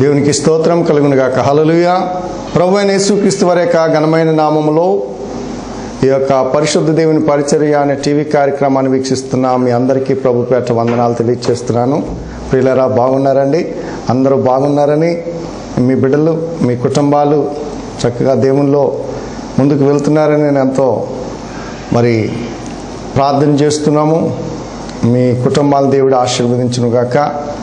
దేవునికి స్తోత్రం కలుగునుగాక హల్లెలూయా ప్రభు అయిన యేసుక్రీస్తు వారి యొక్క ఘనమైన నామములో ఈ యొక్క పరిశుద్ధ దేవుని పరిచర్య అనే టీవీ కార్యక్రమాన్ని వీక్షిస్తున్న మీ అందరికీ ప్రభు పేట వందనాలు తెలియజేస్తున్నాను ప్రియులరా బాగున్నారండి అందరూ బాగున్నారని మీ బిడ్డలు మీ కుటుంబాలు చక్కగా దేవునిలో ముందుకు వెళ్తున్నారని నేను ఎంతో మరి ప్రార్థన చేస్తున్నాము మీ కుటుంబాల దేవుడు ఆశీర్వదించునుగాక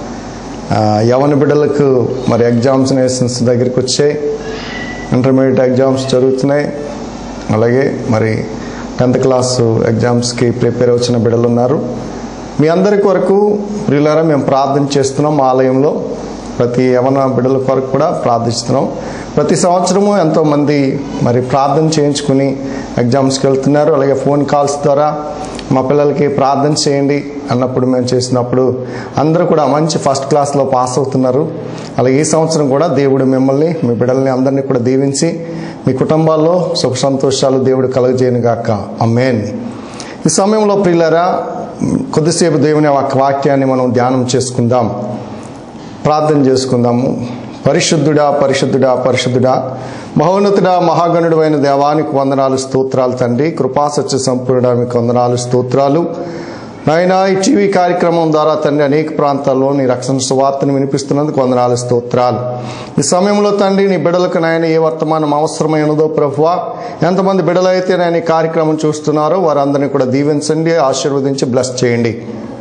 ఆ, యవన బిడ్డలకు మరి ఎగ్జామ్స్ నేషన్స్ దగ్గరికి వచ్చాయి ఇంటర్మీడియట్ ఎగ్జామ్స్ జరుగుతున్నాయి అలాగే మరి టెన్త్ క్లాస్ ఎగ్జామ్స్కి ప్రిపేర్ వచ్చిన బిడ్డలు ఉన్నారు మీ అందరి కొరకు ప్రియులారా మేము ప్రార్థన చేస్తున్నాం మా ఆలయంలో ప్రతి యవన బిడ్డల కొరకు కూడా ప్రార్థిస్తున్నాం ప్రతి సంవత్సరము ఎంతోమంది మరి ప్రార్థన చేయించుకుని ఎగ్జామ్స్కి వెళ్తున్నారు అలాగే ఫోన్ కాల్స్ ద్వారా మా పిల్లలకి ప్రార్థన చేయండి అన్నప్పుడు మేము చేసినప్పుడు అందరూ కూడా మంచి ఫస్ట్ క్లాస్లో పాస్ అవుతున్నారు అలాగే ఈ సంవత్సరం కూడా దేవుడు మిమ్మల్ని మీ బిడ్డల్ని అందరినీ కూడా దీవించి మీ కుటుంబాల్లో సుఖ సంతోషాలు దేవుడు కలుగజేయను గాక అమ్మేన్ ఈ సమయంలో ప్రియులరా కొద్దిసేపు దేవుని వాక్- వాక్యాన్ని మనం ధ్యానం చేసుకుందాం ప్రార్థన చేసుకుందాము పరిశుద్ధుడా పరిశుద్ధుడా పరిశుద్ధుడా మహోన్నతుడా మహాగణుడు అయిన దేవానికి వందనాలు స్తోత్రాలు తండ్రి కృపాసత్య సంపూర్ణ మీకు వందనాలు స్తోత్రాలు నాయన ఈ టీవీ కార్యక్రమం ద్వారా తండ్రి అనేక ప్రాంతాల్లో నీ రక్షణ సువార్తను వినిపిస్తున్నందుకు వందనాలు స్తోత్రాలు ఈ సమయంలో తండ్రి నీ బిడ్డలకు నాయన ఏ వర్తమానం అవసరమైనదో ప్రభువా ఎంతమంది బిడ్డలైతే నేను ఈ కార్యక్రమం చూస్తున్నారో వారందరినీ కూడా దీవించండి ఆశీర్వదించి బ్లెస్ చేయండి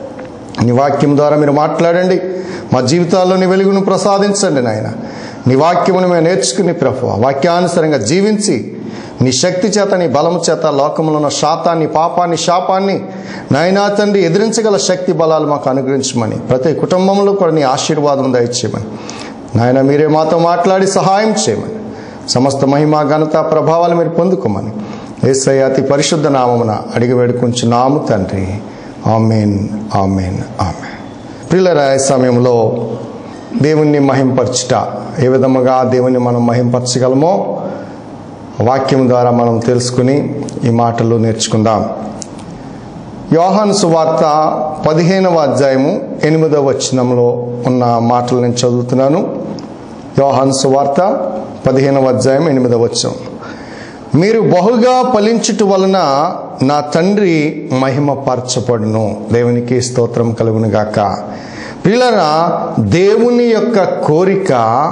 నీ వాక్యం ద్వారా మీరు మాట్లాడండి మా జీవితాల్లో నీ వెలుగును ప్రసాదించండి నాయన నీ వాక్యమును మేము నేర్చుకుని ప్రభు వాక్యానుసరంగా జీవించి నీ శక్తి చేత నీ బలము చేత లోకంలో ఉన్న శాతాన్ని పాపాన్ని శాపాన్ని నాయనా తండ్రి ఎదిరించగల శక్తి బలాలు మాకు అనుగ్రహించమని ప్రతి కుటుంబంలో కూడా నీ ఆశీర్వాదం దయచేయమని నాయన మీరే మాతో మాట్లాడి సహాయం చేయమని సమస్త మహిమ ఘనత ప్రభావాలు మీరు పొందుకోమని ఏసయ్య అతి పరిశుద్ధ నామమున అడిగి వేడుకుంటున్నాము తండ్రి ఆమెన్ ఆమెన్ ఆమెన్ ప్రియులరా ఈ సమయంలో దేవుణ్ణి మహింపరచుట ఏ విధముగా దేవుణ్ణి మనం మహింపరచగలమో వాక్యం ద్వారా మనం తెలుసుకుని ఈ మాటలు నేర్చుకుందాం యోహాను సువార్త పదిహేనవ అధ్యాయము ఎనిమిదవ వచనంలో ఉన్న మాటలు నేను చదువుతున్నాను యోహాను సువార్త పదిహేనవ అధ్యాయం ఎనిమిదవ వచనం మీరు బహుగా ఫలించుట వలన నా తండ్రి మహిమ పరచబడును దేవునికి స్తోత్రం కలుగును గాక పిల్లరా దేవుని యొక్క కోరిక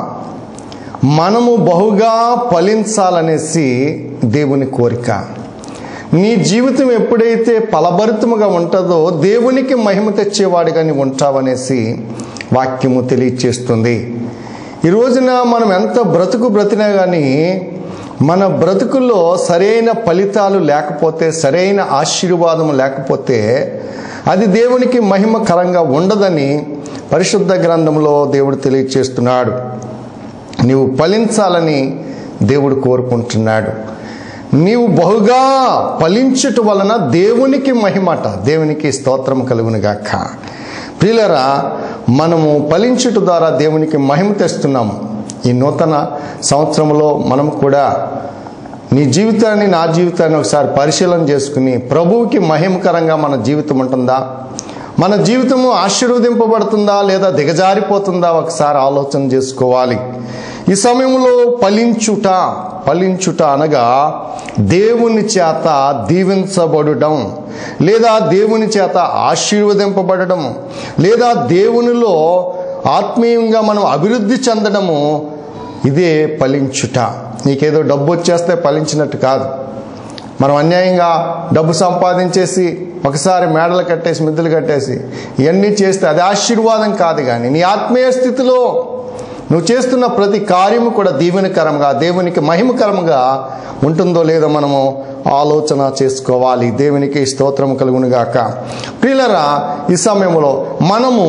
మనము బహుగా ఫలించాలనేసి దేవుని కోరిక నీ జీవితం ఎప్పుడైతే ఫలభరితముగా ఉంటుందో దేవునికి మహిమ తెచ్చేవాడిగా నీవు ఉంటావనేసి వాక్యము తెలియచేస్తుంది ఈ రోజున మనం ఎంత బ్రతుకు బ్రతినా కానీ మన బ్రతుకుల్లో సరైన ఫలితాలు లేకపోతే సరైన ఆశీర్వాదం లేకపోతే అది దేవునికి మహిమకరంగా ఉండదని పరిశుద్ధ గ్రంథంలో దేవుడు తెలియచేస్తున్నాడు నీవు ఫలించాలని దేవుడు కోరుకుంటున్నాడు నీవు బహుగా ఫలించుట వలన దేవునికి మహిమట దేవునికి స్తోత్రం కలుగునుగాక ప్రియులరా మనము ఫలించుట ద్వారా దేవునికి మహిమ తెస్తున్నాము ఈ నూతన సంవత్సరంలో మనం కూడా నీ జీవితాన్ని నా జీవితాన్ని ఒకసారి పరిశీలన చేసుకుని ప్రభువుకి మహిమకరంగా మన జీవితం ఉంటుందా మన జీవితము ఆశీర్వదింపబడుతుందా లేదా దిగజారిపోతుందా ఒకసారి ఆలోచన చేసుకోవాలి ఈ సమయంలో ఫలించుట ఫలించుట అనగా దేవుని చేత దీవించబడటం లేదా దేవుని చేత ఆశీర్వదింపబడటం లేదా దేవునిలో ఆత్మీయంగా మనం అభివృద్ధి చెందడము ఇదే ఫలించుట నీకేదో డబ్బు వచ్చేస్తే ఫలించినట్టు కాదు మనం అన్యాయంగా డబ్బు సంపాదించేసి ఒకసారి మేడలు కట్టేసి మిద్దెలు కట్టేసి ఇవన్నీ చేస్తే అది ఆశీర్వాదం కాదు కానీ నీ ఆత్మీయ స్థితిలో నువ్వు చేస్తున్న ప్రతి కార్యము కూడా దీవెనకరంగా దేవునికి మహిమకరంగా ఉంటుందో లేదో మనము ఆలోచన చేసుకోవాలి దేవునికి స్తోత్రం కలుగునుగాక ప్రియులరా ఈ సమయంలో మనము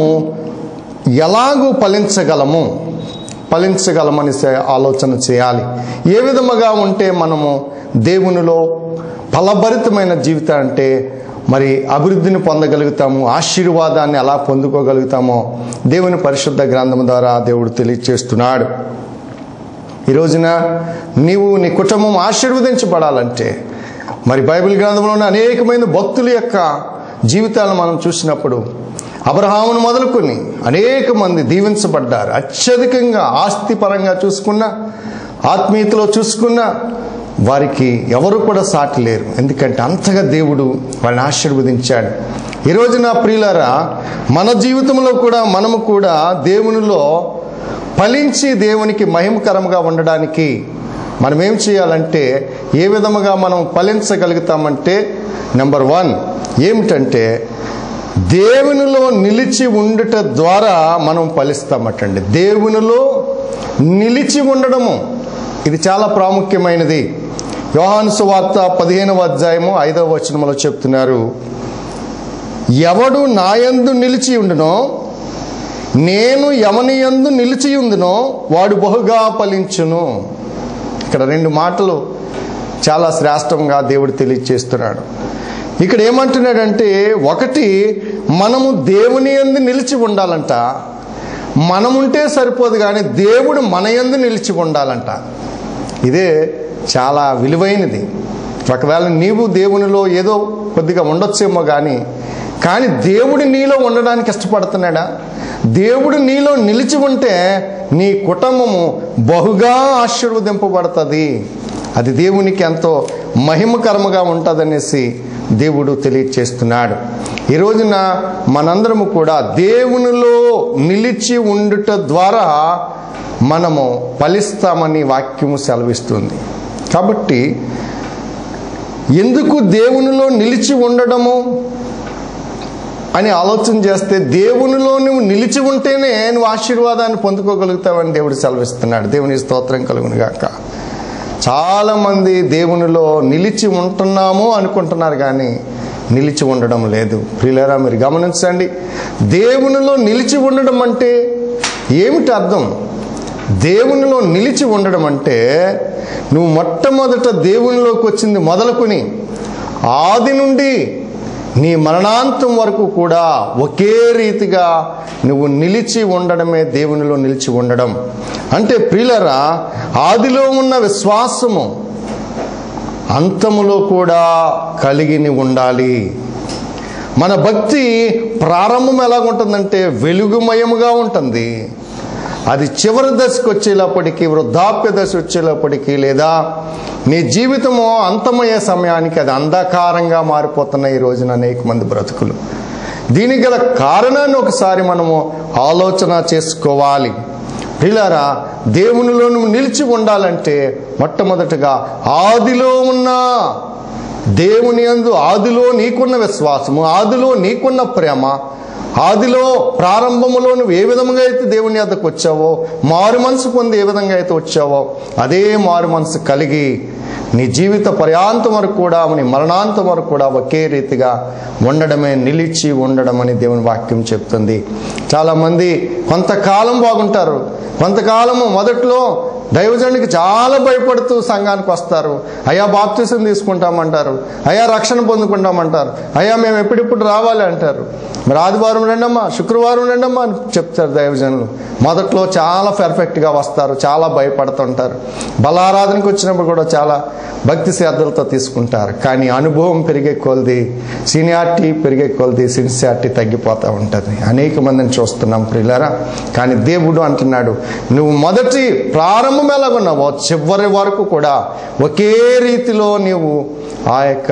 ఎలాగూ ఫలించగలము ఫలించగలమని సే- ఆలోచన చేయాలి ఏ విధముగా ఉంటే మనము దేవునిలో ఫలభరితమైన జీవితం అంటే మరి అభివృద్ధిని పొందగలుగుతాము ఆశీర్వాదాన్ని ఎలా పొందుకోగలుగుతామో దేవుని పరిశుద్ధ గ్రంథం ద్వారా దేవుడు తెలియచేస్తున్నాడు ఈ రోజున నీవు నీ కుటుంబం ఆశీర్వదించబడాలంటే మరి బైబిల్ గ్రంథంలోని అనేకమైన భక్తుల యొక్క జీవితాలను మనం చూసినప్పుడు అబ్రహామును మొదలుకొని అనేక మంది దీవించబడ్డారు అత్యధికంగా ఆస్తి పరంగా చూసుకున్న ఆత్మీయతలో చూసుకున్న వారికి ఎవరు కూడా సాటి లేరు ఎందుకంటే అంతగా దేవుడు వాళ్ళని ఆశీర్వదించాడు ఈ రోజున ప్రియులారా మన జీవితంలో కూడా మనము కూడా దేవునిలో ఫలించి దేవునికి మహిమకరంగా ఉండడానికి మనం ఏం చేయాలంటే ఏ విధముగా మనం ఫలించగలుగుతామంటే నెంబర్ వన్ ఏమిటంటే దేవునిలో నిలిచి ఉండుట ద్వారా మనం ఫలిస్తామటండి దేవునిలో నిలిచి ఉండడము ఇది చాలా ప్రాముఖ్యమైనది యోహాను సువార్త పదిహేనవ అధ్యాయము ఐదవ వచనములో చెప్తున్నారు ఎవడు నాయందు నిలిచి ఉండునో నేను యమని యందు నిలిచి ఉందునో వాడు బహుగా ఫలించును ఇక్కడ రెండు మాటలు చాలా శ్రేష్టంగా దేవుడు తెలియజేస్తున్నాడు ఇక్కడ ఏమంటున్నాడంటే ఒకటి మనము దేవుని యందు నిలిచి ఉండాలంట మనముంటే సరిపోదు కానీ దేవుడు మన యందు నిలిచి ఉండాలంట ఇదే చాలా విలువైనది ఒకవేళ నీవు దేవునిలో ఏదో కొద్దిగా ఉండొచ్చేమో కానీ కానీ దేవుడు నీలో ఉండడానికి ఇష్టపడుతున్నాడా దేవుడు నీలో నిలిచి ఉంటే నీ కుటుంబము బహుగా ఆశీర్వదింపబడుతుంది అది దేవునికి ఎంతో మహిమకరముగా ఉంటుందనేసి దేవుడు తెలియచేస్తున్నాడు ఈ రోజున మనందరము కూడా దేవునిలో నిలిచి ఉండుట ద్వారా మనము ఫలిస్తామని వాక్యము సెలవిస్తుంది కాబట్టి ఎందుకు దేవునిలో నిలిచి ఉండడము అని ఆలోచన చేస్తే దేవునిలో నువ్వు నిలిచి ఉంటేనే నువ్వు ఆశీర్వాదాన్ని పొందుకోగలుగుతావని దేవుడు సెలవిస్తున్నాడు దేవుని స్తోత్రం కలుగును గాక చాలామంది దేవునిలో నిలిచి ఉంటున్నాము అనుకుంటున్నారు కానీ నిలిచి ఉండడం లేదు ప్రియులారా మీరు గమనించండి దేవునిలో నిలిచి ఉండడం అంటే ఏమిటి అర్థం దేవునిలో నిలిచి ఉండడం అంటే నువ్వు మొట్టమొదట దేవునిలోకి వచ్చింది మొదలుకొని ఆది నుండి నీ మరణాంతం వరకు కూడా ఒకే రీతిగా నువ్వు నిలిచి ఉండడమే దేవునిలో నిలిచి ఉండడం అంటే ప్రియులరా ఆదిలో ఉన్న విశ్వాసము అంతములో కూడా కలిగిని ఉండాలి మన భక్తి ప్రారంభం ఎలాగుంటుందంటే వెలుగుమయముగా ఉంటుంది అది చివరి దశకు వచ్చేటప్పటికి వృద్ధాప్య దశ వచ్చేటప్పటికి లేదా నీ జీవితము అంతమయ్యే సమయానికి అది అంధకారంగా మారిపోతున్నాయి ఈ రోజున అనేక మంది బ్రతుకులు దీనికి గల కారణాన్ని ఒకసారి మనము ఆలోచన చేసుకోవాలి ప్రిలారా దేవునిలో నువ్వు నిలిచి ఉండాలంటే మొట్టమొదటగా ఆదిలో ఉన్న దేవుని యందు ఆదిలో నీకున్న విశ్వాసము ఆదిలో నీకున్న ప్రేమ ఆదిలో ప్రారంభములో నువ్వు ఏ విధంగా అయితే దేవుని వద్దకు వచ్చావో మారు మనసు పొంది ఏ విధంగా అయితే వచ్చావో అదే మారు మనసు కలిగి నీ జీవిత పర్యాంతం వరకు కూడా నీ మరణాంతం వరకు కూడా ఒకే రీతిగా ఉండడమే నిలిచి ఉండడం అని దేవుని వాక్యం చెప్తుంది చాలామంది కొంతకాలం బాగుంటారు కొంతకాలము మొదట్లో దైవజనుడికి చాలా భయపడుతూ సంఘానికి వస్తారు అయ్యా బాప్తిసం తీసుకుంటామంటారు అయ్యా రక్షణ పొందుకుంటామంటారు అయ్యా మేము ఎప్పుడిప్పుడు రావాలి అంటారు మరి ఆదివారం రండమ్మా శుక్రవారం రండమ్మా అని చెప్తారు దైవజనులు మొదట్లో చాలా పర్ఫెక్ట్గా వస్తారు చాలా భయపడుతుంటారు బలారాధనకు వచ్చినప్పుడు కూడా చాలా భక్తి శ్రద్ధలతో తీసుకుంటారు కానీ అనుభవం పెరిగే కొలది సీనియారిటీ పెరిగే కొలది సిన్సియారిటీ తగ్గిపోతూ ఉంటుంది అనేక మందిని చూస్తున్నాం ప్రియులారా కానీ దేవుడు అంటున్నాడు నువ్వు మొదటి ప్రారంభం ఎలాగున్నావో చివరి వరకు కూడా ఒకే రీతిలో నీవు ఆ యొక్క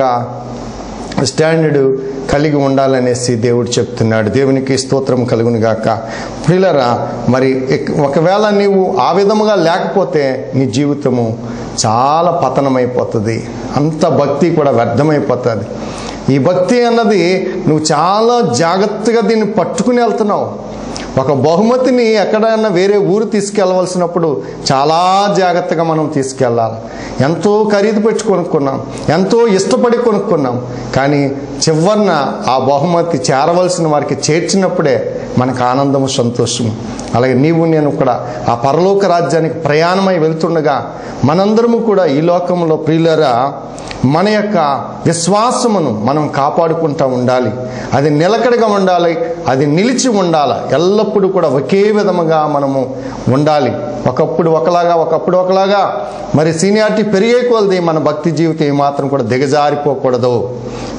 స్టాండర్డ్ కలిగి ఉండాలనేసి దేవుడు చెప్తున్నాడు దేవునికి స్తోత్రం కలుగును గాక ప్రియులరా మరి ఎక్- ఒకవేళ నీవు ఆ విధముగా లేకపోతే నీ జీవితము చాలా పతనమైపోతుంది అంత భక్తి కూడా వ్యర్థమైపోతుంది ఈ భక్తి అన్నది నువ్వు చాలా జాగ్రత్తగా దీన్ని పట్టుకుని వెళ్తున్నావు ఒక బహుమతిని ఎక్కడైనా వేరే ఊరు తీసుకెళ్ళవలసినప్పుడు చాలా జాగ్రత్తగా మనం తీసుకెళ్ళాలి ఎంతో ఖరీదు పెట్టి కొనుక్కున్నాం ఎంతో ఇష్టపడి కొనుక్కున్నాం కానీ చివరిన ఆ బహుమతి చేరవలసిన వారికి చేర్చినప్పుడే మనకు ఆనందము సంతోషము అలాగే నీవు నేను కూడా ఆ పరలోక రాజ్యానికి ప్రయాణమై వెళ్తుండగా మనందరము కూడా ఈ లోకంలో ప్రియులరా మన యొక్క విశ్వాసమును మనం కాపాడుకుంటూ ఉండాలి అది నిలకడగా ఉండాలి అది నిలిచి ఉండాలి ఎల్లప్పుడూ కూడా ఒకే విధముగా మనము ఉండాలి ఒకప్పుడు ఒకలాగా ఒకప్పుడు ఒకలాగా మరి సీనియారిటీ పెరిగే కొలది మన భక్తి జీవితం ఏమాత్రం కూడా దిగజారిపోకూడదు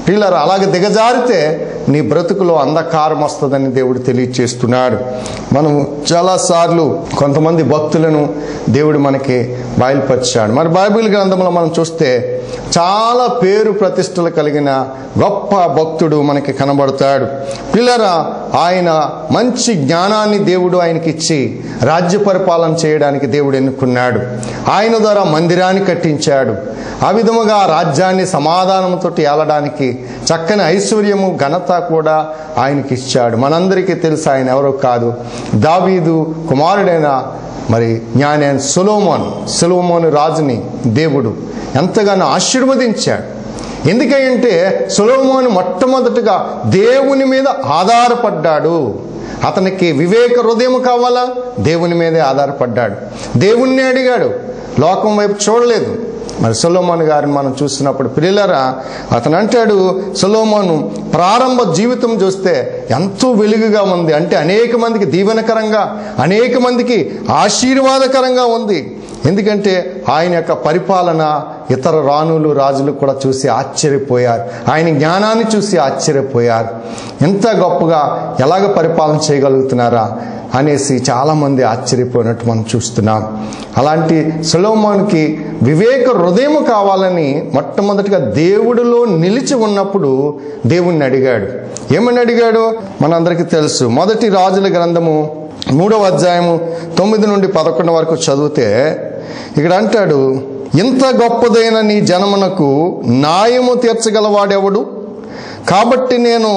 పిల్లలు అలాగే దిగజారితే నీ బ్రతుకులో అంధకారం వస్తుందని దేవుడు తెలియచేస్తున్నాడు మనం చాలాసార్లు కొంతమంది భక్తులను దేవుడు మనకి బయలుపరిచాడు మరి బైబిల్ గ్రంథంలో మనం చూస్తే చాలా పేరు ప్రతిష్టలు కలిగిన గొప్ప భక్తుడు మనకి కనబడతాడు పిల్లరా ఆయన మంచి జ్ఞానాన్ని దేవుడు ఆయనకి ఇచ్చి రాజ్య పరిపాలన చేయడానికి దేవుడు ఎన్నుకున్నాడు ఆయన ద్వారా మందిరాన్ని కట్టించాడు ఆ విధముగా రాజ్యాన్ని సమాధానంతో ఏలడానికి చక్కని ఐశ్వర్యము ఘనత కూడా ఆయనకి ఇచ్చాడు మనందరికీ తెలుసు ఆయన ఎవరో కాదు దావీదు కుమారుడైన మరి జ్ఞానైన సులోమోన్ సులోమోను రాజుని దేవుడు ఎంతగానో ఆశీర్వదించాడు ఎందుకంటే సులోమోను మొట్టమొదటిగా దేవుని మీద ఆధారపడ్డాడు అతనికి వివేక హృదయం కావాలా దేవుని మీదే ఆధారపడ్డాడు దేవుణ్ణి అడిగాడు లోకం వైపు చూడలేదు మరి సొలోమోన్ గారిని మనం చూసినప్పుడు పిల్లరా అతను అంటాడు సొలోమోను ప్రారంభ జీవితం చూస్తే ఎంతో వెలుగుగా ఉంది అంటే అనేక మందికి దీవెనకరంగా అనేక మందికి ఆశీర్వాదకరంగా ఉంది ఎందుకంటే ఆయన యొక్క పరిపాలన ఇతర రాణులు రాజులు కూడా చూసి ఆశ్చర్యపోయారు ఆయన జ్ఞానాన్ని చూసి ఆశ్చర్యపోయారు ఎంత గొప్పగా ఎలాగ పరిపాలన చేయగలుగుతున్నారా అనేసి చాలామంది ఆశ్చర్యపోయినట్టు మనం చూస్తున్నాం అలాంటి సులోమోన్కి వివేక హృదయం కావాలని మొట్టమొదటిగా దేవుడిలో నిలిచి ఉన్నప్పుడు దేవుణ్ణి అడిగాడు ఏమని అడిగాడు మనందరికీ తెలుసు మొదటి రాజుల గ్రంథము మూడవ అధ్యాయము తొమ్మిది నుండి పదకొండు వరకు చదివితే ఇక్కడ అంటాడు ఇంత గొప్పదైన నీ జనమునకు న్యాయము తీర్చగలవాడెవడు కాబట్టి నేను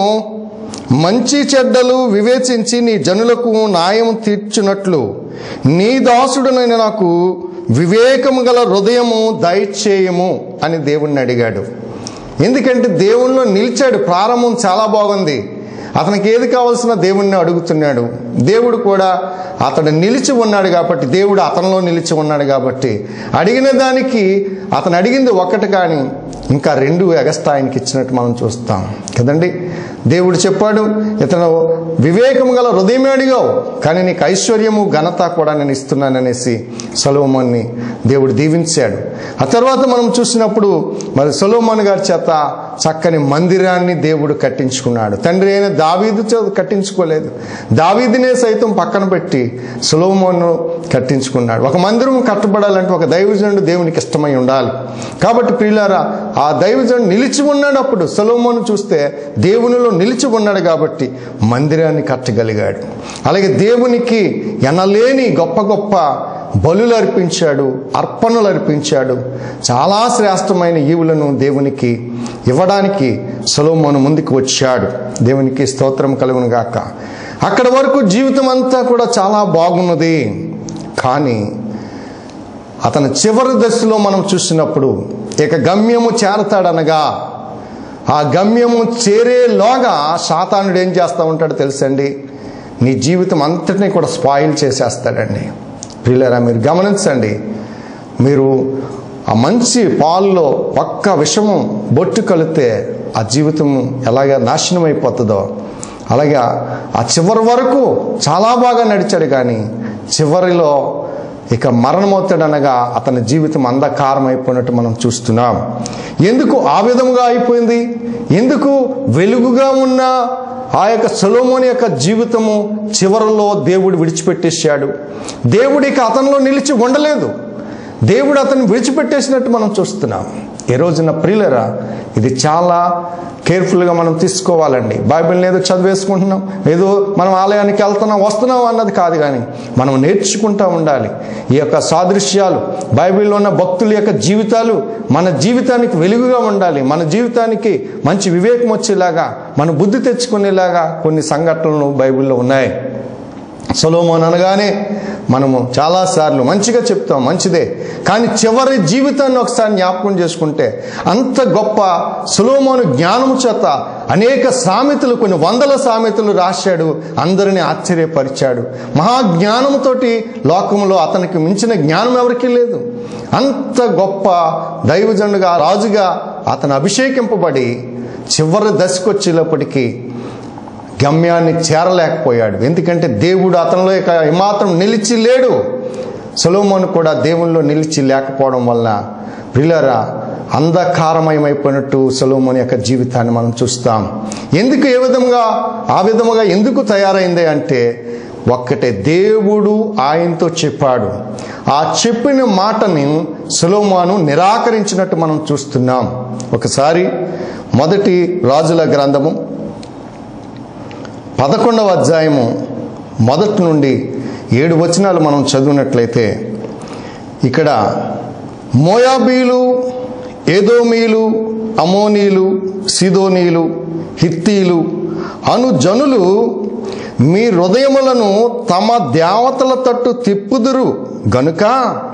మంచి చెడ్డలు వివేచించి నీ జనులకు న్యాయం తీర్చున్నట్లు నీ దాసుడునైన నాకు వివేకము గల హృదయము దయచేయము అని దేవుణ్ణి అడిగాడు ఎందుకంటే దేవుణ్ణిలో నిలిచాడు ప్రారంభం చాలా బాగుంది అతనికి ఏది కావాల్సిన దేవుణ్ణి అడుగుతున్నాడు దేవుడు కూడా అతడు నిలిచి ఉన్నాడు కాబట్టి దేవుడు అతనిలో నిలిచి ఉన్నాడు కాబట్టి అడిగిన దానికి అతను అడిగింది ఒక్కటి కానీ ఇంకా రెండు ఎగస్తా ఆయనకి ఇచ్చినట్టు మనం చూస్తాం కదండి దేవుడు చెప్పాడు ఇతను వివేకము గల హృదయమే అడిగావు కానీ నీకు ఐశ్వర్యము ఘనత కూడా నేను ఇస్తున్నాననేసి సొలోమోన్ని దేవుడు దీవించాడు ఆ తర్వాత మనం చూసినప్పుడు మరి సొలోమోన్ గారి చేత చక్కని మందిరాన్ని దేవుడు కట్టించుకున్నాడు తండ్రి అయిన దావీదు చేత కట్టించుకోలేదు దావీదినే సైతం పక్కన పెట్టి సులోమోను కట్టించుకున్నాడు ఒక మందిరం కట్టబడాలంటే ఒక దైవజనుడు దేవునికి ఇష్టమై ఉండాలి కాబట్టి ప్రియులారా ఆ దైవజనుడు నిలిచి ఉన్నాడు అప్పుడు సొలోమోను చూస్తే దేవునిలో నిలిచి ఉన్నాడు కాబట్టి మందిరాన్ని కట్టగలిగాడు అలాగే దేవునికి ఎనలేని గొప్ప గొప్ప బలులు అర్పించాడు అర్పణలు అర్పించాడు చాలా శ్రేష్టమైన ఈవులను దేవునికి ఇవ్వడానికి సొలోమోను ముందుకు వచ్చాడు దేవునికి స్తోత్రం కలుగును గాక అక్కడ వరకు జీవితం అంతా కూడా చాలా బాగున్నది కానీ అతని చివరి దశలో మనం చూసినప్పుడు ఇక గమ్యము చేరతాడనగా ఆ గమ్యము చేరేలోగా సాతానుడు ఏం చేస్తూ ఉంటాడో తెలుసండి నీ జీవితం అంతటినీ కూడా స్పాయిల్ చేసేస్తాడండి ప్రియులరా మీరు గమనించండి మీరు ఆ మంచి పాల్లో పక్క విషము బొట్టు కలితే ఆ జీవితం ఎలాగ నాశనం అయిపోతుందో అలాగే ఆ చివరి వరకు చాలా బాగా నడిచాడు కానీ చివరిలో ఇక మరణమవుతాడనగా అతని జీవితం అంధకారం అయిపోయినట్టు మనం చూస్తున్నాం ఎందుకు ఆ విధముగా అయిపోయింది ఎందుకు వెలుగుగా ఉన్న ఆ యొక్క సొలోమోని యొక్క జీవితము చివరిలో దేవుడు విడిచిపెట్టేశాడు దేవుడికి అతనిలో నిలిచి ఉండలేదు దేవుడు అతన్ని విడిచిపెట్టేసినట్టు మనం చూస్తున్నాం ఈ రోజున ప్రియులరా ఇది చాలా కేర్ఫుల్గా మనం తీసుకోవాలండి బైబిల్ని ఏదో చదివేసుకుంటున్నాం ఏదో మనం ఆలయానికి వెళ్తున్నాం వస్తున్నాం అన్నది కాదు కానీ మనం నేర్చుకుంటూ ఉండాలి ఈ యొక్క సాదృశ్యాలు బైబిల్లో ఉన్న భక్తుల యొక్క జీవితాలు మన జీవితానికి వెలుగుగా ఉండాలి మన జీవితానికి మంచి వివేకం వచ్చేలాగా మన బుద్ధి తెచ్చుకునేలాగా కొన్ని సంఘటనలు బైబిల్లో ఉన్నాయి సొలోమోన్ అనగానే మనము చాలాసార్లు మంచిగా చెప్తాం మంచిదే కానీ చివరి జీవితాన్ని ఒకసారి జ్ఞాపకం చేసుకుంటే అంత గొప్ప సులోమోను జ్ఞానము చేత అనేక సామెతలు కొన్ని వందల సామెతలు రాశాడు అందరిని ఆశ్చర్యపరిచాడు మహాజ్ఞానంతోటి లోకంలో అతనికి మించిన జ్ఞానం ఎవరికీ లేదు అంత గొప్ప దైవజనుడుగా రాజుగా అతను అభిషేకింపబడి చివరి దశకు వచ్చేటప్పటికీ గమ్యాన్ని చేరలేకపోయాడు ఎందుకంటే దేవుడు అతనిలో ఇక ఏమాత్రం నిలిచి లేడు సొలోమోను కూడా దేవునిలో నిలిచి లేకపోవడం వలన ప్రిలరా అంధకారమయమైపోయినట్టు సొలోమోని యొక్క జీవితాన్ని మనం చూస్తాం ఎందుకు ఏ విధంగా ఆ విధముగా ఎందుకు తయారైంది అంటే ఒక్కటే దేవుడు ఆయనతో చెప్పాడు ఆ చెప్పిన మాటని సులోమాను నిరాకరించినట్టు మనం చూస్తున్నాం ఒకసారి మొదటి రాజుల గ్రంథము పదకొండవ అధ్యాయము మొదటి నుండి ఏడు వచనాలు మనం చదివినట్లయితే ఇక్కడ మోయాబీలు ఏదోమీలు అమోనీలు సిదోనీలు హిత్తీలు అను జనులు మీ హృదయములను తమ దేవతల తట్టు తిప్పుదురు గనుక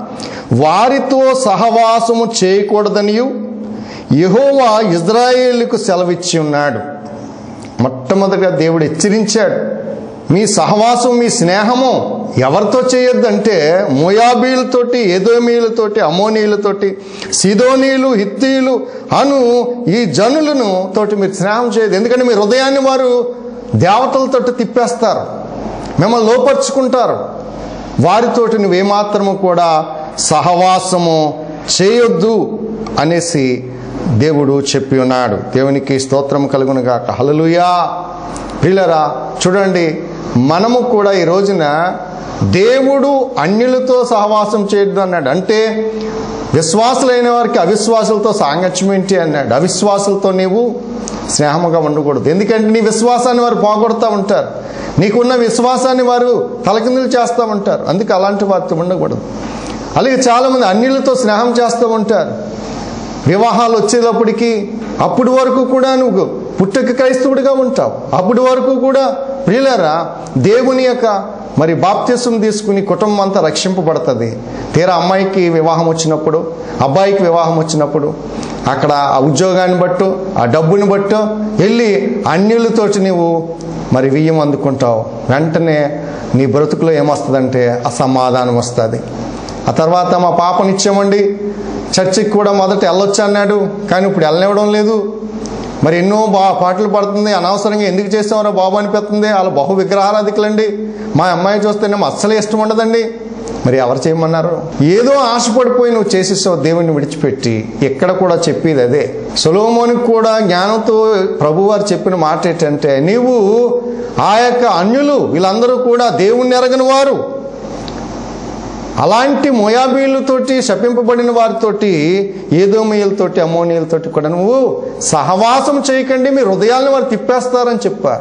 వారితో సహవాసము చేయకూడదనియు యెహోవా ఇజ్రాయేలుకు సెలవిచ్చి ఉన్నాడు మొట్టమొదటిగా దేవుడు హెచ్చరించాడు మీ సహవాసం మీ స్నేహము ఎవరితో చేయొద్దంటే మోయాబీలతోటి ఏదోమీలతోటి అమోనీలతోటి సిదోనీలు హిత్తీలు అను ఈ జనులను తోటి మీరు స్నేహం చేయదు ఎందుకంటే మీ హృదయాన్ని వారు దేవతలతోటి తిప్పేస్తారు మిమ్మల్ని లోపరుచుకుంటారు వారితోటి నువ్వేమాత్రము కూడా సహవాసము చేయొద్దు అనేసి దేవుడు చెప్పి ఉన్నాడు దేవునికి స్తోత్రం కలుగునుగాక హలలుయా ప్రిలరా చూడండి మనము కూడా ఈ రోజున దేవుడు అన్యులతో సహవాసం చేయొద్దు అన్నాడు అంటే విశ్వాసులైన వారికి అవిశ్వాసులతో సాంగత్యం ఏంటి అన్నాడు అవిశ్వాసులతో నీవు స్నేహముగా ఉండకూడదు ఎందుకంటే నీ విశ్వాసాన్ని వారు పోగొడతా ఉంటారు నీకున్న విశ్వాసాన్ని వారు తలకిందులు చేస్తూ ఉంటారు అందుకే అలాంటి వారితో ఉండకూడదు అలాగే చాలామంది అన్యులతో స్నేహం చేస్తూ ఉంటారు వివాహాలు వచ్చేటప్పటికి అప్పటి వరకు కూడా నువ్వు పుట్టక క్రైస్తవుడిగా ఉంటావు అప్పటి వరకు కూడా ప్రియులరా దేవుని యొక్క మరి బాప్త్యసం తీసుకుని కుటుంబం అంతా రక్షింపబడుతుంది తీరా అమ్మాయికి వివాహం వచ్చినప్పుడు అబ్బాయికి వివాహం వచ్చినప్పుడు అక్కడ ఆ ఉద్యోగాన్ని బట్టు ఆ డబ్బుని బట్టు వెళ్ళి అన్యులతోటి నీవు మరి వియ్యం అందుకుంటావు వెంటనే నీ బ్రతుకులో ఏమొస్తుందంటే అసమాధానం వస్తుంది ఆ తర్వాత మా పాపనిచ్చామండి చర్చికి కూడా మొదట వెళ్ళొచ్చు అన్నాడు కానీ ఇప్పుడు వెళ్ళనివ్వడం లేదు మరి ఎన్నో బా పాటలు పడుతుంది అనవసరంగా ఎందుకు చేసామరా బాబు అనిపిస్తుంది వాళ్ళ బహు విగ్రహారాధికులండి మా అమ్మాయి చూస్తేనేమో అస్సలు ఇష్టం ఉండదండి మరి ఎవరు చేయమన్నారు ఏదో ఆశపడిపోయి నువ్వు చేసేసావు దేవుణ్ణి విడిచిపెట్టి ఎక్కడ కూడా చెప్పేది అదే సొలోమోనికి కూడా జ్ఞానంతో ప్రభువారు చెప్పిన మాట ఏంటంటే నీవు ఆ యొక్క అన్యులు వీళ్ళందరూ కూడా దేవుణ్ణి ఎరగని వారు అలాంటి మోయాబీలతోటి శపింపబడిన వారితోటి ఏదోమీయులతోటి అమోనియలతోటి కూడా నువ్వు సహవాసం చేయకండి మీ హృదయాలను వారు తిప్పేస్తారని చెప్పారు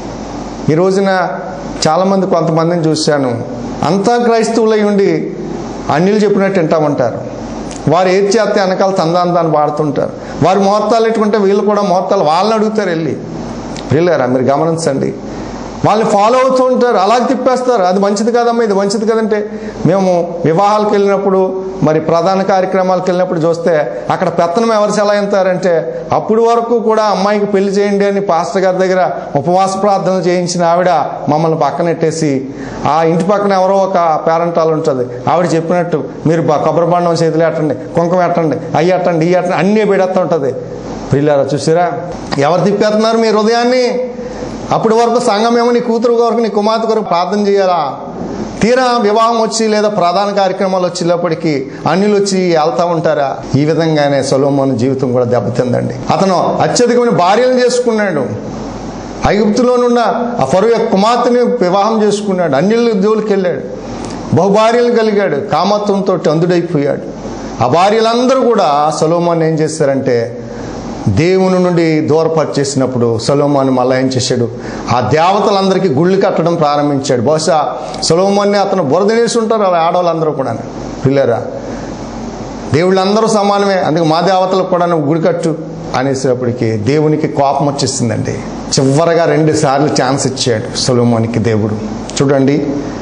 ఈ రోజున చాలామంది కొంతమందిని చూశాను అంతా క్రైస్తవులై ఉండి అన్యులు చెప్పినట్టు వింటామంటారు వారు ఏది చేస్తే వెనకాల తందాంతాన్ని వాడుతుంటారు వారు ముహూర్తాలు పెట్టుకుంటే వీళ్ళు కూడా ముహూర్తాలు వాళ్ళని అడుగుతారు వెళ్ళి వెళ్ళారా మీరు గమనించండి వాళ్ళని ఫాలో అవుతూ ఉంటారు అలాగే తిప్పేస్తారు అది మంచిది కదమ్మా ఇది మంచిది కదంటే మేము వివాహాలకు వెళ్ళినప్పుడు మరి ప్రధాన కార్యక్రమాలకు వెళ్ళినప్పుడు చూస్తే అక్కడ పెత్తనం ఎవరు సెలవుతారంటే అప్పుడు వరకు కూడా అమ్మాయికి పెళ్లి చేయండి అని పాస్టర్ గారి దగ్గర ఉపవాస ప్రార్థన చేయించిన ఆవిడ మమ్మల్ని పక్కనెట్టేసి ఆ ఇంటి పక్కన ఎవరో ఒక పేరెంటాలు ఉంటుంది ఆవిడ చెప్పినట్టు మీరు బ- కొబ్బరి బండం చేతులు ఎట్టండి కుంకుమ ఎట్టండి అయ్యి ఎట్టండి ఈ ఎట్టండి అన్నీ పెడతా ఉంటుంది పిల్లరా చూసారా ఎవరు తిప్పేస్తున్నారు మీ హృదయాన్ని అప్పటి వరకు సంఘం ఏమో నీ కూతురు కొరకు నీ కుమార్తె కొరకు ప్రార్థన చేయాలా తీరా వివాహం వచ్చి లేదా ప్రధాన కార్యక్రమాలు వచ్చేటప్పటికి అన్యులు వచ్చి వెళ్తా ఉంటారా ఈ విధంగానే సొలోమోన్ జీవితం కూడా దెబ్బతిందండి అతను అత్యధికమైన భార్యలు చేసుకున్నాడు ఐగుప్తులోనున్న ఆ ఫరు యొక్క కుమార్తెని వివాహం చేసుకున్నాడు అన్యుల జోలికి వెళ్ళాడు బహుభార్యలు కలిగాడు కామత్వంతో అందుడైపోయాడు ఆ భార్యలందరూ కూడా సొలోమోన్ ఏం చేశారంటే దేవుని నుండి దూరపరిచేసినప్పుడు సొలోమోన్ మళ్ళా ఏం చేశాడు ఆ దేవతలందరికీ గుళ్ళు కట్టడం ప్రారంభించాడు బహుశా సొలోమోన్ని అతను బురదనేసి ఉంటారు ఆ ఆడవాళ్ళందరూ కూడా పిల్లరా దేవుళ్ళందరూ సమానమే అందుకే మా దేవతలకు కూడా నువ్వు గుడి కట్టు అనేసేపటికి దేవునికి కోపం వచ్చేసిందండి చివరగా రెండు సార్లు ఛాన్స్ ఇచ్చాడు సొలోమోనికి దేవుడు చూడండి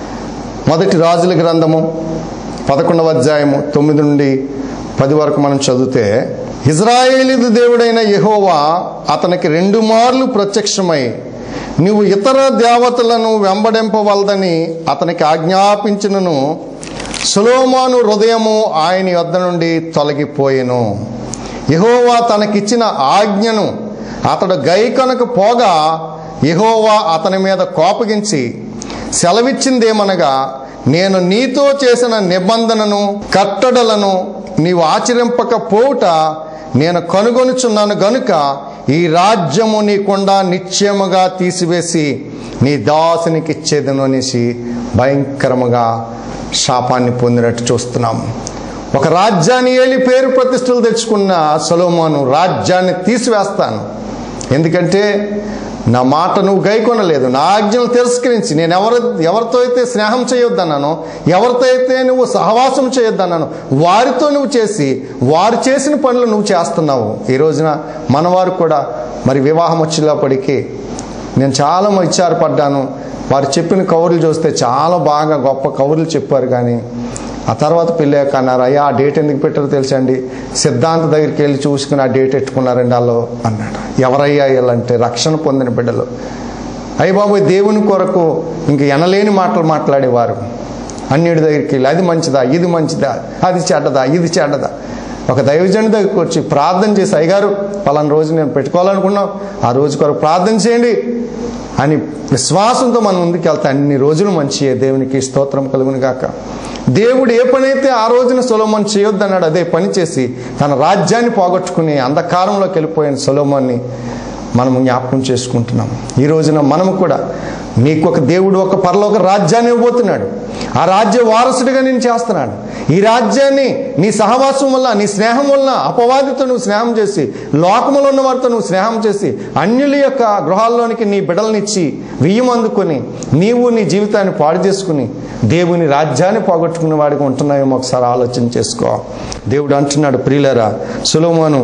మొదటి రాజుల గ్రంథము పదకొండవ అధ్యాయము తొమ్మిది నుండి పది వరకు మనం చదివితే ఇజ్రాయేలీదు దేవుడైన యెహోవా అతనికి రెండు మార్లు ప్రత్యక్షమై నువ్వు ఇతర దేవతలను వెంబడింపవలదని అతనికి ఆజ్ఞాపించినను సులోమాను హృదయము ఆయన యొద్ద నుండి తొలగిపోయెను యెహోవా తనకిచ్చిన ఆజ్ఞను అతడు గైకొనకు పోగా యెహోవా అతని మీద కోపగించి సెలవిచ్చిందేమనగా నేను నీతో చేసిన నిబంధనను కట్టడలను నీవు ఆచరింపకపోవుట నేను కనుగొనుచున్నాను గనుక ఈ రాజ్యము నీకుండా నిశ్చయముగా తీసివేసి నీ దాసునికి ఇచ్చేదను అనేసి భయంకరముగా శాపాన్ని పొందినట్టు చూస్తున్నాం ఒక రాజ్యాన్ని ఏలి పేరు ప్రతిష్టలు తెచ్చుకున్న సొలోమోను రాజ్యాన్ని తీసివేస్తాను ఎందుకంటే నా మాట నువ్వు గైకొనలేదు నా ఆజ్ఞలు తిరస్కరించి నేను ఎవరి ఎవరితో అయితే స్నేహం చేయొద్దన్నానో ఎవరితో అయితే నువ్వు సహవాసం చేయొద్దన్నాను వారితో నువ్వు చేసి వారు చేసిన పనులు నువ్వు చేస్తున్నావు ఈ రోజున మనవారు కూడా మరి వివాహం వచ్చేటప్పటికీ నేను చాలా విచారపడ్డాను వారు చెప్పిన కౌరులు చూస్తే చాలా బాగా గొప్ప కౌరులు చెప్పారు కానీ ఆ తర్వాత పెళ్ళాక అన్నారు అయ్యా ఆ డేట్ ఎందుకు పెట్టారో తెలుసండి సిద్ధాంత దగ్గరికి వెళ్ళి చూసుకుని ఆ డేట్ ఎట్టుకున్నారండి వాళ్ళు అన్నాడు ఎవరయ్యా వీళ్ళంటే రక్షణ పొందిన బిడ్డలు అయ్య బాబోయ్ దేవుని కొరకు ఇంక ఎనలేని మాటలు మాట్లాడేవారు అన్నిటి దగ్గరికి వెళ్ళి అది మంచిదా ఇది మంచిదా అది చెడ్డదా ఇది చెడ్డదా ఒక దైవజనుడి దగ్గరికి వచ్చి ప్రార్థన చేసి అయ్యగారు పలానా రోజు నేను పెట్టుకోవాలనుకున్నాం ఆ రోజు కొరకు ప్రార్థన చేయండి అని విశ్వాసంతో మనం ముందుకు వెళ్తే అన్ని రోజులు మంచియే దేవునికి స్తోత్రం కలుగును గాక దేవుడు ఏ పని అయితే ఆ రోజున సొలోమన్ చేయొద్దన్నాడు అదే పని చేసి తన రాజ్యాన్ని పోగొట్టుకుని అంధకారంలోకి వెళ్ళిపోయిన సొలోమన్ని మనము జ్ఞాపకం చేసుకుంటున్నాం ఈ రోజున మనము కూడా నీకు ఒక దేవుడు ఒక పరలోక రాజ్యాన్ని ఇవ్వబోతున్నాడు ఆ రాజ్య వారసుడిగా నేను చేస్తున్నాడు ఈ రాజ్యాన్ని నీ సహవాసం వల్ల నీ స్నేహం వల్ల అపవాదితో నువ్వు స్నేహం చేసి లోకములో ఉన్న వారితో నువ్వు స్నేహం చేసి అన్యుల యొక్క గృహాల్లోనికి నీ బిడ్డలనిచ్చి వియ్యం అందుకొని నీవు నీ జీవితాన్ని పాడు చేసుకుని దేవుని రాజ్యాన్ని పోగొట్టుకున్న వాడికి ఉంటున్నావేమో ఒకసారి ఆలోచన చేసుకో దేవుడు అంటున్నాడు ప్రియులరా సులోమోను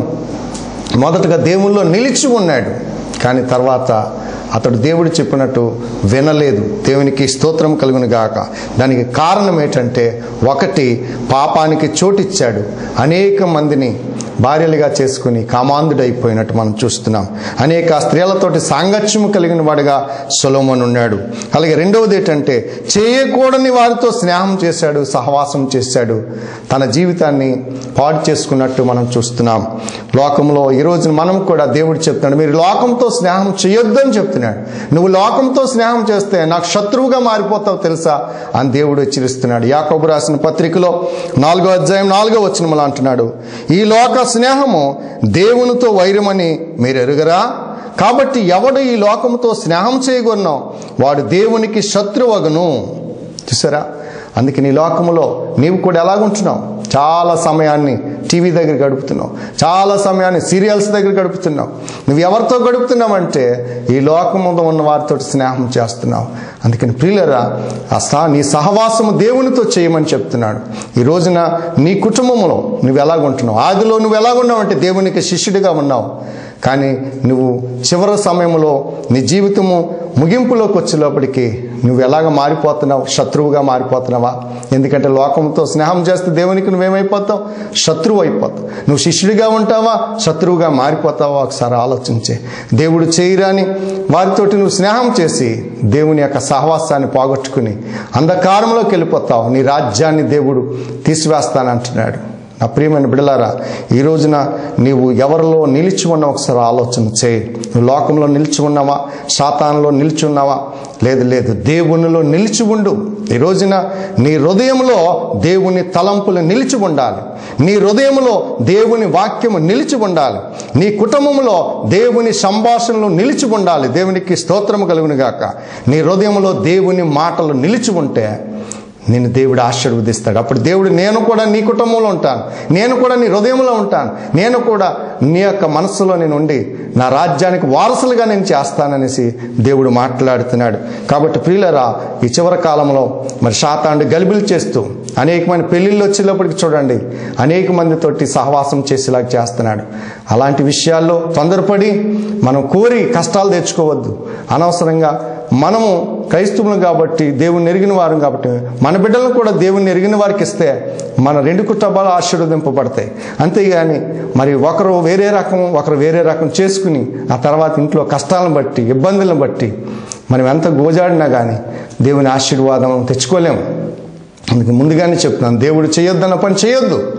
మొదటగా దేవుల్లో నిలిచి ఉన్నాడు కానీ తర్వాత అతడు దేవుడు చెప్పినట్టు వినలేదు దేవునికి స్తోత్రం కలుగును గాక దానికి కారణం ఏంటంటే ఒకటి పాపానికి చోటిచ్చాడు అనేక మందిని భార్యలుగా చేసుకుని కామాంధుడైపోయినట్టు మనం చూస్తున్నాం అనేక స్త్రీలతోటి సాంగత్యము కలిగిన వాడిగా సొలోమన్ ఉన్నాడు అలాగే రెండవది ఏంటంటే చేయకూడని వారితో స్నేహం చేశాడు సహవాసం చేశాడు తన జీవితాన్ని పాడు చేసుకున్నట్టు మనం చూస్తున్నాం లోకంలో ఈ రోజున మనం కూడా దేవుడు చెప్తున్నాడు మీరు లోకంతో స్నేహం చేయొద్దని చెప్తున్నాడు నువ్వు లోకంతో స్నేహం చేస్తే నాకు శత్రువుగా మారిపోతావు తెలుసా అని దేవుడు హెచ్చరిస్తున్నాడు యాకోబు రాసిన పత్రికలో నాలుగో అధ్యాయం నాలుగో వచనములు అంటున్నాడు ఈ లోక స్నేహము దేవునితో వైరమని మీరు ఎరుగరా కాబట్టి ఎవడు ఈ లోకముతో స్నేహం చేయగొన్నాం వాడు దేవునికి శత్రువగును చూసారా అందుకే నీ లోకములో నీవు కూడా ఎలాగుంటున్నావు చాలా సమయాన్ని టీవీ దగ్గర గడుపుతున్నావు చాలా సమయాన్ని సీరియల్స్ దగ్గర గడుపుతున్నావు నువ్వు ఎవరితో గడుపుతున్నావంటే ఈ లోకములో ఉన్న వారితో స్నేహం చేస్తున్నావు అందుకని ప్రియులరా ఆ సా నీ సహవాసము దేవునితో చేయమని చెప్తున్నాడు ఈ రోజున నీ కుటుంబంలో నువ్వు ఎలాగుంటున్నావు ఆదిలో నువ్వు ఎలాగున్నావు అంటే దేవునికి శిష్యుడిగా ఉన్నావు కానీ నువ్వు చివరి సమయంలో నీ జీవితము ముగింపులోకి వచ్చేలోపటికి నువ్వు ఎలాగ మారిపోతున్నావు శత్రువుగా మారిపోతున్నావా ఎందుకంటే లోకంతో స్నేహం చేస్తే దేవునికి నువ్వేమైపోతావు శత్రువు అయిపోతావు నువ్వు శిష్యుడిగా ఉంటావా శత్రువుగా మారిపోతావా ఒకసారి ఆలోచించే దేవుడు చేయరాని వారితోటి నువ్వు స్నేహం చేసి దేవుని యొక్క సహవాసాన్ని పోగొట్టుకుని అంధకారంలోకి వెళ్ళిపోతావు నీ రాజ్యాన్ని దేవుడు తీసివేస్తానంటున్నాడు నా ప్రియమైన బిడలారా ఈ రోజున నీవు ఎవరిలో నిలిచి ఉన్నావు ఒకసారి ఆలోచన చేయి నువ్వు లోకంలో నిలిచి ఉన్నావా శాతాన్లో నిలిచి ఉన్నావా లేదు లేదు దేవునిలో నిలిచి ఉండు ఈ రోజున నీ హృదయంలో దేవుని తలంపులు నిలిచి ఉండాలి నీ హృదయంలో దేవుని వాక్యము నిలిచి ఉండాలి నీ కుటుంబంలో దేవుని సంభాషణలు నిలిచి ఉండాలి దేవునికి స్తోత్రము కలుగును గాక నీ హృదయంలో దేవుని మాటలు నిలిచి ఉంటే నిన్ను దేవుడు ఆశీర్వదిస్తాడు అప్పుడు దేవుడు నేను కూడా నీ కుటుంబంలో ఉంటాను నేను కూడా నీ హృదయంలో ఉంటాను నేను కూడా నీ యొక్క మనస్సులో నేను ఉండి నా రాజ్యానికి వారసులుగా నేను చేస్తాననేసి దేవుడు మాట్లాడుతున్నాడు కాబట్టి ప్రియులరా ఈ చివరి కాలంలో మరి శాతాండు గలిబిలు చేస్తూ అనేకమైన పెళ్ళిళ్ళు వచ్చేటప్పటికి చూడండి అనేక మందితోటి సహవాసం చేసేలాగా చేస్తున్నాడు అలాంటి విషయాల్లో తొందరపడి మనం కోరి కష్టాలు తెచ్చుకోవద్దు అనవసరంగా మనము క్రైస్తవులు కాబట్టి దేవుని ఎరిగిన వారు కాబట్టి మన బిడ్డలను కూడా దేవుని ఎరిగిన వారికి ఇస్తే మన రెండు కుటుంబాలు ఆశీర్వదింపబడతాయి అంతేగాని మరి ఒకరు వేరే రకం ఒకరు వేరే రకం చేసుకుని ఆ తర్వాత ఇంట్లో కష్టాలను బట్టి ఇబ్బందులను బట్టి మనం ఎంత గోజాడినా కానీ దేవుని ఆశీర్వాదం తెచ్చుకోలేము అందుకు ముందుగానే చెప్తున్నాను దేవుడు చేయొద్దన్న పని చేయొద్దు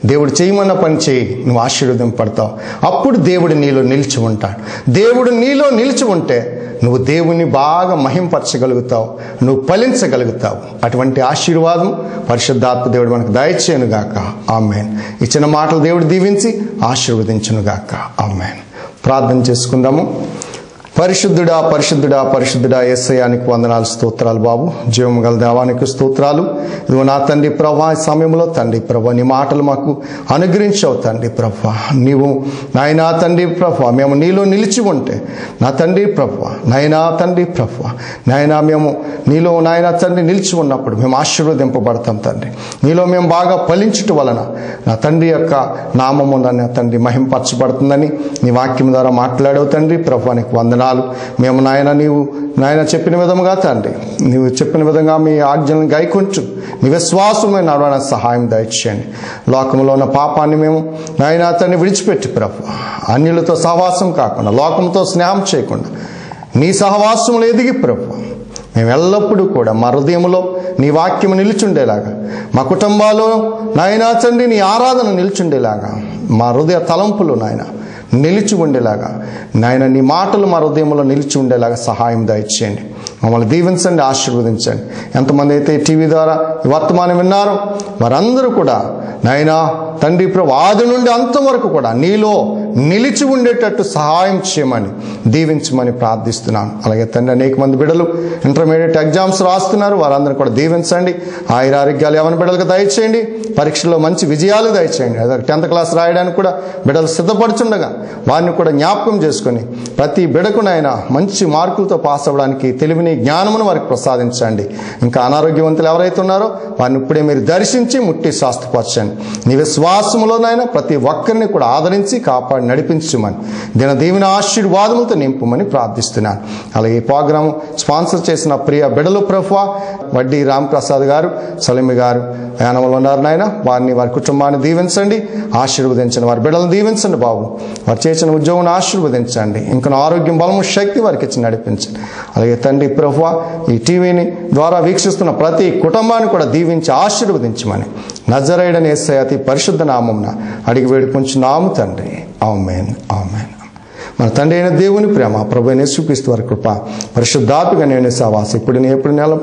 దేవుడు చేయమన్న పని చేయి నువ్వు ఆశీర్వదింపడతావు అప్పుడు దేవుడు నీలో నిలిచి ఉంటాడు దేవుడు నీలో నిలిచి ఉంటే నువ్వు దేవుని బాగా మహింపరచగలుగుతావు నువ్వు ఫలించగలుగుతావు అటువంటి ఆశీర్వాదం పరిశుద్ధాత్మ దేవుడు మనకు దయచేయనుగాక ఆమెన్ ఇచ్చిన మాటలు దేవుడు దీవించి ఆశీర్వదించునుగాక ఆమెన్ ప్రార్థన చేసుకుందాము పరిశుద్ధుడా పరిశుద్ధుడా పరిశుద్ధుడా ఎస్ఐయానికి వందనాలు స్తోత్రాలు బాబు జీవం గల దేవానికి స్తోత్రాలు ఇదిగో నా తండ్రి ప్రభా ఈ సమయంలో తండ్రి ప్రభా నీ మాటలు మాకు అనుగ్రహించావు తండ్రి ప్రభా నీవు నాయనా తండ్రి ప్రభా మేము నీలో నిలిచి ఉంటే నా తండ్రి ప్రభా నాయనా తండ్రి ప్రభా నాయనా మేము నీలో నాయనా తండ్రి నిలిచి ఉన్నప్పుడు మేము ఆశీర్వదింపబడతాం తండ్రి నీలో మేము బాగా ఫలించుట వలన నా తండ్రి యొక్క నామము నా తండ్రి మహింపరచబడుతుందని నీ వాక్యం ద్వారా మాట్లాడవు తండ్రి ప్రభా నీకు వందనాలు మేము నాయన నీవు నాయన చెప్పిన విధముగా తండ్రి నీవు చెప్పిన విధంగా మీ ఆజ్ఞలను గైకొంచు నీ విశ్వాసమైన నడవడానికి సహాయం దయచేయండి లోకంలో ఉన్న పాపాన్ని మేము నాయన అతన్ని విడిచిపెట్టి ప్రభు అన్యులతో సహవాసం కాకుండా లోకంతో స్నేహం చేయకుండా నీ సహవాసంలో ఎదిగి ప్రభు మేము ఎల్లప్పుడూ కూడా మా హృదయంలో నీ వాక్యం నిలుచుండేలాగా మా కుటుంబాల్లో నాయనా తండ్రి నీ ఆరాధన నిలుచుండేలాగా మా హృదయ తలంపులు నాయన నిలిచి ఉండేలాగా నాయన నీ మాటలు మా హృదయంలో నిలిచి ఉండేలాగా సహాయం దయచేయండి మమ్మల్ని దీవించండి ఆశీర్వదించండి ఎంతమంది అయితే టీవీ ద్వారా ఈ వర్తమానం విన్నారో వారందరూ కూడా నాయనా తండ్రి ప్రభు ఆది నుండి అంతం వరకు కూడా నీలో నిలిచి ఉండేటట్టు సహాయం చేయమని దీవించమని ప్రార్థిస్తున్నాను అలాగే తండ్రి అనేక మంది బిడ్డలు ఇంటర్మీడియట్ ఎగ్జామ్స్ రాస్తున్నారు వారందరూ కూడా దీవించండి ఆయుర ఆరోగ్యాలు ఎవరి బిడ్డలకు దయచేయండి పరీక్షల్లో మంచి విజయాలు దయచేయండి అదే టెన్త్ క్లాస్ రాయడానికి కూడా బిడ్డలు సిద్ధపడుచుండగా వారిని కూడా జ్ఞాపకం చేసుకొని ప్రతి బిడకునైనా మంచి మార్కులతో పాస్ అవ్వడానికి తెలివిని జ్ఞానమును వారికి ప్రసాదించండి ఇంకా అనారోగ్యవంతులు ఎవరైతే ఉన్నారో వారిని ఇప్పుడే మీరు దర్శించి ముట్టి శాస్త్రపరచండి నీ విశ్వాసములోనైనా ప్రతి ఒక్కరిని కూడా ఆదరించి కాపాడి నడిపించమని దిన దీవెన ఆశీర్వాదములతో నింపమని ప్రార్థిస్తున్నాను అలాగే ఈ ప్రోగ్రాం స్పాన్సర్ చేసిన ప్రియ బిడలు ప్రఫా వడ్డీ రామప్రసాద్ గారు సలీమి గారు ప్రయాణంలో ఉన్నారు నాయన వారిని వారి కుటుంబాన్ని దీవించండి ఆశీర్వదించండి వారి బిడ్డలను దీవించండి బాబు వారు చేసిన ఉద్యోగం ఆశీర్వదించండి ఇంకా ఆరోగ్యం బలము శక్తి వారికి ఇచ్చి నడిపించండి అలాగే తండ్రి ప్రభు ఈ టీవీని ద్వారా వీక్షిస్తున్న ప్రతి కుటుంబాన్ని కూడా దీవించి ఆశీర్వదించమని నజరైడని ఎస్ఐ అతి పరిశుద్ధ నామంన అడిగి వేడుకొంచున్నాము తండ్రి ఆమెన్ ఆమెన్ మన తండ్రి అయిన దేవుని ప్రేమ ప్రభు అయిన యేసుక్రీస్తు వారి కృప పరిశుద్ధాత్మక నేను సవాస ఇప్పుడు నేను ఎప్పుడు నెల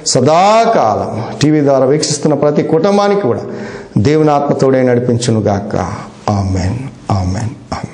సదాకాలం టీవీ ద్వారా వీక్షిస్తున్న ప్రతి కుటుంబానికి కూడా దేవుని ఆత్మతోడే నడిపించును గాక ఆమెన్ ఆమెన్ ఆమెన్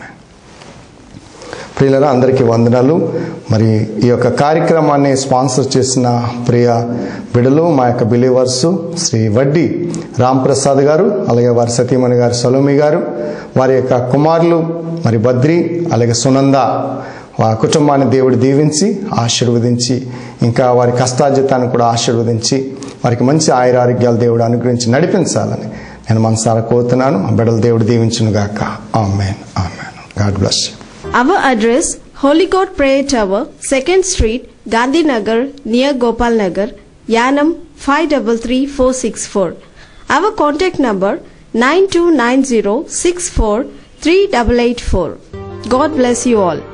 ప్రియులరా అందరికీ వందనాలు మరి ఈ యొక్క కార్యక్రమాన్ని స్పాన్సర్ చేసిన ప్రియ బిడలు మా యొక్క బిలీవర్స్ శ్రీ వడ్డీ రాంప్రసాద్ గారు అలాగే వారి సతీమణి గారు సలోమి గారు వారి యొక్క కుమారులు మరి బద్రి అలాగే సునంద ఆ కుటుంబాన్ని దేవుడు దీవించి ఆశీర్వదించి ఇంకా వారి కష్టార్జితాన్ని కూడా ఆశీర్వదించి వారికి మంచి ఆయుర ఆరోగ్యాలు దేవుడు అనుగ్రహించి నడిపించాలని నేను మనసారా కోరుతున్నాను ఆ బిడ్డలు దేవుడు దీవించును గాక amen amen God bless you Our address Holy God Prayer Tower, 2nd Street, Gandhi Nagar, near Gopal Nagar, Yanam 533464. Our contact number 9290643884. God bless you all.